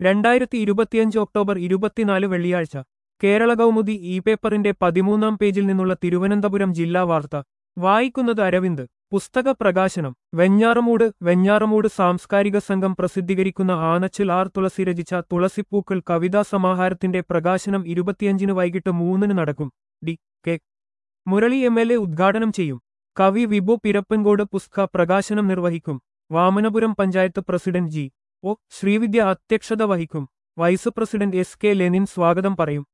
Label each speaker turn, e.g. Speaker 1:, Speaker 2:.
Speaker 1: രണ്ടായിരത്തി ഇരുപത്തിയഞ്ച് ഒക്ടോബർ ഇരുപത്തിനാല് വെള്ളിയാഴ്ച കേരള കൗമുദി ഇ പേപ്പറിന്റെ പതിമൂന്നാം പേജിൽ നിന്നുള്ള തിരുവനന്തപുരം ജില്ലാ വാർത്ത വായിക്കുന്നത് അരവിന്ദ് പുസ്തക പ്രകാശനം വെഞ്ഞാറമൂട് വെഞ്ഞാറമൂട് സാംസ്കാരിക സംഘം പ്രസിദ്ധീകരിക്കുന്ന ആനച്ചിൽ ആർ തുളസി രചിച്ച തുളസിപ്പൂക്കൾ കവിതാ സമാഹാരത്തിന്റെ പ്രകാശനം ഇരുപത്തിയഞ്ചിന് വൈകിട്ട് മൂന്നിന് നടക്കും D K Murali M L A ഉദ്ഘാടനം ചെയ്യും കവി വിഭു പിരപ്പൻകോട് പുസ്തക പ്രകാശനം നിർവഹിക്കും Vamanapuram panchayat president G O Sreevidya അധ്യക്ഷത വഹിക്കും vice president S K Lenin സ്വാഗതം പറയും